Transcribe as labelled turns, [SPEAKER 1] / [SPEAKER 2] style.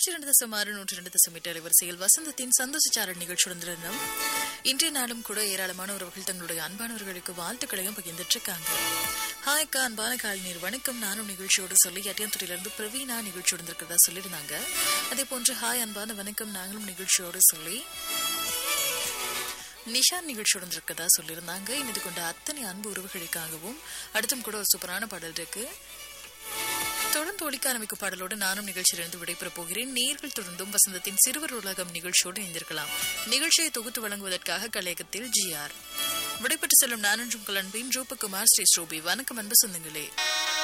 [SPEAKER 1] நூற்றி ரெண்டு தசம் ஆறு நூற்றி ரெண்டு தசம் எட்டு அலைவரிசையில் வசந்தத்தின் சந்தோஷச்சாரன் நிகழ்ச்சியுடன் இருந்தோம் இன்றைய நாளும் கூட ஏராளமான உறவுகள் தங்களுடைய அன்பானவர்களுக்கு வாழ்த்துக்களையும் பகிர்ந்துட்டு இருக்காங்க ஹாய்க்கா அன்பான காலைநீர் வணக்கம் நானும் நிகழ்ச்சியோடு சொல்லி அட்டியந்துறையிலிருந்து பிரவீனா நிகழ்ச்சியோடு இருக்கிறதா சொல்லியிருந்தாங்க அதே போன்று ஹாய் அன்பான வணக்கம் நாங்களும் நிகழ்ச்சியோடு சொல்லி நிஷா நிகழ்ச்சியுடன் இருக்கதா சொல்லியிருந்தாங்க இணைந்து கொண்ட அத்தனை அன்பு உறவுகளுக்காகவும் அடுத்தும் கூட ஒரு சூப்பரான பாடல் இருக்கு தொடர்ந்து ஒழிக்க ஆரம்பிக்கும் பாடலோடு நானும் நிகழ்ச்சியிலிருந்து விடைபெறப் போகிறேன் நேர்கள் தொடர்ந்தும் வசந்தத்தின் சிறுவர் உலகம் நிகழ்ச்சியோடு இணைந்திருக்கலாம் நிகழ்ச்சியை தொகுத்து வழங்குவதற்காக கலையகத்தில் ஜி ஆர் விடைபெற்று செல்லும் நானன்றும் உங்கள் அன்பின் ரூபகுமார் ஸ்ரீ ஸ்ரூபி வணக்கம் அன்பு சொந்தங்களே